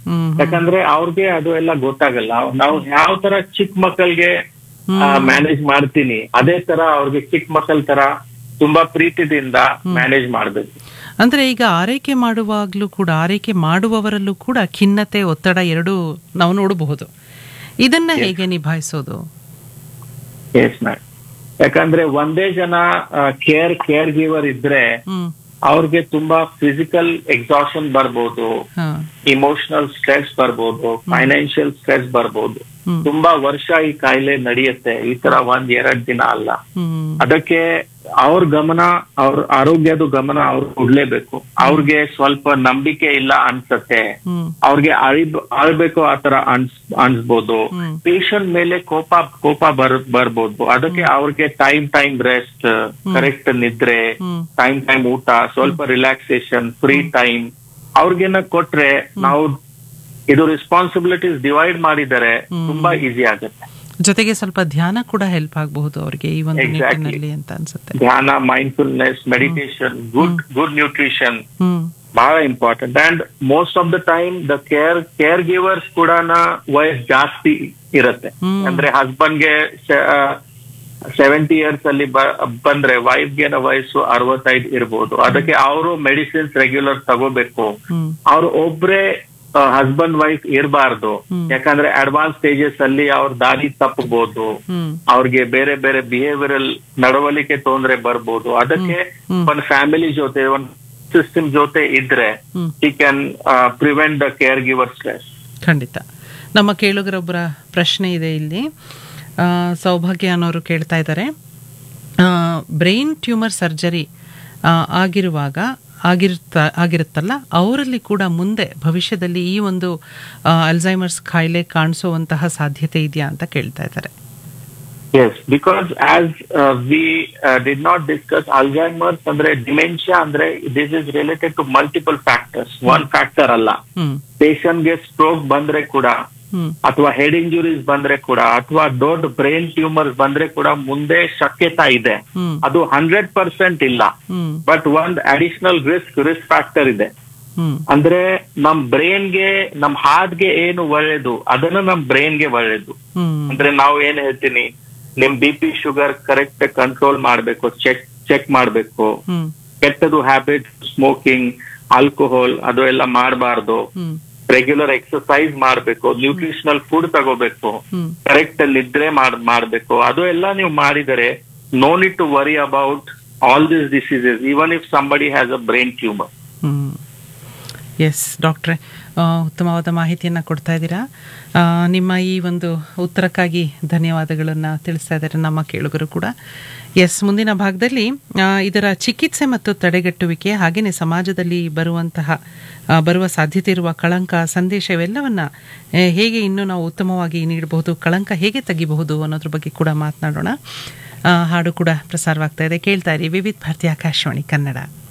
ಹ್ಮ್ ಯಾಕಂದ್ರೆ ಅವ್ರಿಗೆ ಅದು ಎಲ್ಲ ಗೊತ್ತಾಗಲ್ಲ ನಾವು ಯಾವ ತರ ಚಿಕ್ಕ ಮಕ್ಕಳಿಗೆ ಮ್ಯಾನೇಜ್ ಮಾಡ್ತೀನಿ ಅದೇ ತರ ಅವ್ರಿಗೆ ಚಿಕ್ಕ ಮಕ್ಕಳ ತರ ತುಂಬಾ ಪ್ರೀತಿದಿಂದ ಮ್ಯಾನೇಜ್ ಮಾಡ್ಬೇಕು ಅಂದ್ರೆ ಈಗ ಆರೈಕೆ ಮಾಡುವಾಗ್ಲೂ ಕೂಡ ಆರೈಕೆ ಮಾಡುವವರಲ್ಲೂ ಕೂಡ ಖಿನ್ನತೆ ಒತ್ತಡ ಎರಡೂ ನಾವು ನೋಡಬಹುದು ಇದನ್ನ ಹೇಗೆ ನಿಭಾಯಿಸೋದು ಎಸ್ ಮ್ಯಾಮ್ ಯಾಕಂದ್ರೆ ಒಂದೇ ಜನ ಕೇರ್ ಕೇರ್ ಗಿವರ್ ಇದ್ರೆ ಹ್ಮ್ ಅವ್ರಿಗೆ ತುಂಬಾ ಫಿಸಿಕಲ್ ಎಕ್ಸಾಷನ್ ಬರ್ಬೋದು ಹಾ ಇಮೋಷನಲ್ ಸ್ಟ್ರೆಸ್ ಬರ್ಬೋದು ಫೈನಾನ್ಷಿಯಲ್ ಸ್ಟ್ರೆಸ್ ಬರ್ಬೋದು ಹ್ಮ್. ತುಂಬಾ ವರ್ಷ ಈ ಕಾಯಿಲೆ ನಡೆಯುತ್ತೆ ಈ ತರ ಒಂದ್ ಎರಡ್ ದಿನ ಅಲ್ಲ ಹ್ಮ್ ಅದಕ್ಕೆ ಅವ್ರ ಗಮನ ಅವ್ರ ಆರೋಗ್ಯದ ಗಮನ ಅವ್ರು ಕೊಡ್ಲೇಬೇಕು ಅವ್ರಿಗೆ ಸ್ವಲ್ಪ ನಂಬಿಕೆ ಇಲ್ಲ ಅನ್ಸತ್ತೆ ಹ್ಮ್ ಅವ್ರಿಗೆ ಅಳಿಬ್ ಅಳ್ಬೇಕು ಆತರ ಅನ್ಸ್ ಅನ್ಸ್ಬೋದು ಹ್ಮ್. ಪೇಷಂಟ್ ಮೇಲೆ ಕೋಪ ಕೋಪ ಬರ್ ಬರ್ಬೋದು ಅದಕ್ಕೆ ಅವ್ರಿಗೆ ಟೈಮ್ ಟೈಮ್ ರೆಸ್ಟ್ ಕರೆಕ್ಟ್ ನಿದ್ರೆ ಹ್ಮ್ ಟೈಮ್ ಟೈಮ್ ಊಟ ಸ್ವಲ್ಪ ರಿಲ್ಯಾಕ್ಸೇಷನ್ ಫ್ರೀ ಟೈಮ್ ಅವ್ರಿಗೇನ ಕೊಟ್ರೆ ನಾವು ಇದು ರೆಸ್ಪಾನ್ಸಿಬಿಲಿಟೀಸ್ ಡಿವೈಡ್ ಮಾಡಿದರೆ ತುಂಬಾ ಈಸಿ ಆಗುತ್ತೆ ಜೊತೆಗೆ ಸ್ವಲ್ಪ ಧ್ಯಾನ ಕೂಡ ಹೆಲ್ಪ್ ಆಗಬಹುದು ಅವರಿಗೆ ಈ ಒಂದು Exactly. ನಿಟ್ಟಿನಲ್ಲಿ ಅಂತ ಅನ್ಸುತ್ತೆ ಧ್ಯಾನ mindfulness meditation good good nutrition hmm ಬಹಳ important and most of the time the care caregivers ಕೂಡ ವಯಸ್ ಜಾಸ್ತಿ ಇರುತ್ತೆ ಹ್ಮ್. ಅಂದ್ರೆ ಹಸ್ಬೆಂಡ್ಗೆ ಸೆವೆಂಟಿ ಇಯರ್ಸ್ ಅಲ್ಲಿ ಬ- ಬಂದ್ರೆ ವೈಫ್ಗೆ ವಯಸ್ಸು ಅರವತ್ತೈದು ಇರ್ಬೋದು ಅದಕ್ಕೆ ಅವರು ಮೆಡಿಸಿನ್ಸ್ ರೆಗ್ಯುಲರ್ ತಗೋಬೇಕು ಹ್ಮ್ ಅವ್ರು ಒಬ್ರೇ ಹಸ್ಬೆಂಡ್ ವೈಫ್ ಇರಬಾರ್ದು ಹ್ಮ್. ಯಾಕಂದ್ರೆ ಅಡ್ವಾನ್ಸ್ ಸ್ಟೇಜಸ್ ಅಲ್ಲಿ ಅವ್ರ ದಾರಿ ತಪ್ಪಬಹುದು ಹ್ಮ್ ಅವ್ರಿಗೆ ಬೇರೆ ಬೇರೆ ಬಿಹೇವಿಯರಲ್ ನಡವಳಿಕೆ ತೊಂದ್ರೆ ಬರ್ಬೋದು ಅದಕ್ಕೆ ಹ್ಮ್. ಒಂದು ಫ್ಯಾಮಿಲಿ ಜೊತೆ ಒಂದು ಸಿಸ್ಟಮ್ ಜೊತೆ ಇದ್ರೆ ಹ್ಮ್ ಈ can prevent the caregiver stress ಖಂಡಿತ ನಮ್ಮ ಕೇಳುಗರೊಬ್ಬರ ಪ್ರಶ್ನೆ ಇದೆ ಇಲ್ಲಿ ಆ, ಸೌಭಾಗ್ಯ ಅನ್ನೋರು ಕೇಳ್ತಾ ಇದ್ದಾರೆ ಬ್ರೈನ್ ಟ್ಯೂಮರ್ ಸರ್ಜರಿ ಆಗಿರುವಾಗ ಆಗಿರುತ್ತ ಆಗಿರುತ್ತಲ್ಲ ಅವರಲ್ಲಿ ಕೂಡ ಮುಂದೆ ಭವಿಷ್ಯದಲ್ಲಿ ಈ ಒಂದು ಅಲ್ಝೈಮರ್ಸ್ ಕಾಯಿಲೆ ಕಾಣಿಸುವಂತಹ ಸಾಧ್ಯತೆ ಇದೆಯಾ ಅಂತ ಕೇಳ್ತಾ ಇದ್ದಾರೆ yes because as we did not discuss Alzheimer's ಅಂದ್ರೆ ಡಿಮೆನ್ಷಿಯಾ ಅಂದ್ರೆ this is related to multiple factors one factor ಅಲ್ಲ ಹ್ಮ್ ಪೇಷಂಟ್ಗೆ ಸ್ಟ್ರೋಕ್ ಬಂದ್ರೆ ಕೂಡ ಹ್ಮ್ ಅಥವಾ ಹೆಡ್ ಇಂಜುರೀಸ್ ಬಂದ್ರೆ ಕೂಡ ಅಥವಾ ದೊಡ್ಡ ಬ್ರೈನ್ ಟ್ಯೂಮರ್ಸ್ ಬಂದ್ರೆ ಕೂಡ ಮುಂದೆ ಶಕ್ಯತಾ ಇದೆ ಹ್ಮ್ ಅದು ಹಂಡ್ರೆಡ್ ಪರ್ಸೆಂಟ್ ಇಲ್ಲ ಹ್ಮ್ ಬಟ್ ಒಂದ್ ಅಡಿಷನಲ್ ರಿಸ್ಕ್ ರಿಸ್ಕ್ ಫ್ಯಾಕ್ಟರ್ ಇದೆ ಹ್ಮ್ ಅಂದ್ರೆ ನಮ್ ಬ್ರೈನ್ಗೆ ನಮ್ ಹಾರ್ಟ್ಗೆ ಏನು ಒಳ್ಳೇದು ಅದನ್ನ ನಮ್ ಬ್ರೈನ್ಗೆ ಒಳ್ಳೇದು ಹ್ಮ್ ಅಂದ್ರೆ ನಾವು ಏನ್ ಹೇಳ್ತೀನಿ ನಿಮ್ B P sugar correct control ಮಾಡ್ಬೇಕು ಚೆಕ್ ಚೆಕ್ ಮಾಡ್ಬೇಕು ಹ್ಮ್ ಕೆಟ್ಟದು ಹ್ಯಾಬಿಟ್ ಸ್ಮೋಕಿಂಗ್ ಆಲ್ಕೋಹಾಲ್ ಅದು ಎಲ್ಲ ಮಾಡಬಾರ್ದು ಹ್ಮ್ ರೆಗ್ಯುಲರ್ ಎಕ್ಸರ್ಸೈಸ್ ಮಾಡ್ಬೇಕು ನ್ಯೂಟ್ರಿಷನಲ್ ಫುಡ್ ತಗೋಬೇಕು ಹ್ಮ್ ಕರೆಕ್ಟ್ ನಿದ್ರೆ ಮಾಡ್ ಮಾಡ್ಬೇಕು ಅದು ಎಲ್ಲ ನೀವು ಮಾಡಿದರೆ no need to worry about all this diseases even if somebody has a brain tumour hmm yes ಡಾಕ್ಟ್ರೆ ಆ, ಉತ್ತಮವಾದ ಮಾಹಿತಿಯನ್ನು ಕೊಡ್ತಾ ಇದ್ದೀರಾ ಆ, ನಿಮ್ಮ ಈ ಒಂದು ಉತ್ತರಕ್ಕಾಗಿ ಧನ್ಯವಾದಗಳನ್ನು ತಿಳಿಸ್ತಾ ಇದ್ದಾರೆ ನಮ್ಮ ಕೇಳುಗರು ಕೂಡ ಎಸ್ ಮುಂದಿನ ಭಾಗದಲ್ಲಿ ಆ, ಇದರ ಚಿಕಿತ್ಸೆ ಮತ್ತು ತಡೆಗಟ್ಟುವಿಕೆ ಹಾಗೆಯೇ ಸಮಾಜದಲ್ಲಿ ಬರುವಂತಹ ಆ, ಬರುವ ಸಾಧ್ಯತೆ ಇರುವ ಕಳಂಕ ಸಂದೇಶ ಇವೆಲ್ಲವನ್ನ ಆ, ಹೇಗೆ ಇನ್ನೂ ನಾವು ಉತ್ತಮವಾಗಿ ನೀಡಬಹುದು ಕಳಂಕ ಹೇಗೆ ತೆಗಿಬಹುದು ಅನ್ನೋದ್ರ ಬಗ್ಗೆ ಕೂಡ ಮಾತನಾಡೋಣ ಆ, ಹಾಡು ಕೂಡ ಪ್ರಸಾರವಾಗ್ತಾ ಇದೆ ಕೇಳ್ತಾ ಇರಿ ವಿವಿಧ ಭಾರತಿ ಆಕಾಶವಾಣಿ ಕನ್ನಡ